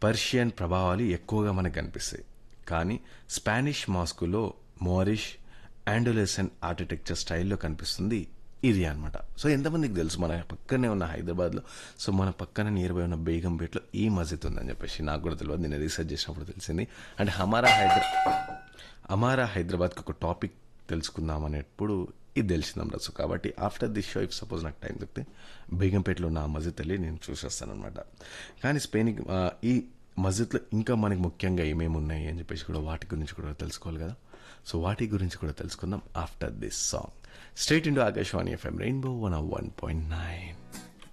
Persian ప్రభావాలు ఎక్కువగా మనకు కనిపిస్తాయి కానీ స్పానిష్ మాస్కులో మోరిష్ ఆండోలెసన్ ఆర్కిటెక్చర్ స్టైల్లో కనిపిస్తుంది ఇది అనమాట సో ఎంతమందికి తెలుసు మన పక్కనే ఉన్న హైదరాబాద్లో సో మన పక్కన నియర్ బై ఉన్న బేగంపేటలో ఈ మస్జిద్ ఉందని చెప్పేసి నాకు కూడా తెలియదు నేను రీసెర్చ్ చేసినప్పుడు తెలిసింది అండ్ హమారా హైదరా అమారా హైదరాబాద్కి ఒక టాపిక్ తెలుసుకుందాం అనేప్పుడు ఇది తెలిసిందన్నమాట సో కాబట్టి after this show if suppose నాకు టైం దొరికితే బేగంపేటలో ఉన్న ఆ మస్జిద్ వెళ్ళి నేను చూసేస్తాను అనమాట కానీ స్పెయిన్ ఈ మస్జిద్లో ఇంకా మనకి ముఖ్యంగా ఏమేమి ఉన్నాయి అని చెప్పేసి కూడా వాటి గురించి కూడా తెలుసుకోవాలి కదా సో వాటి గురించి కూడా తెలుసుకుందాం after this song straight into Akashvani FM rainbow one one point nine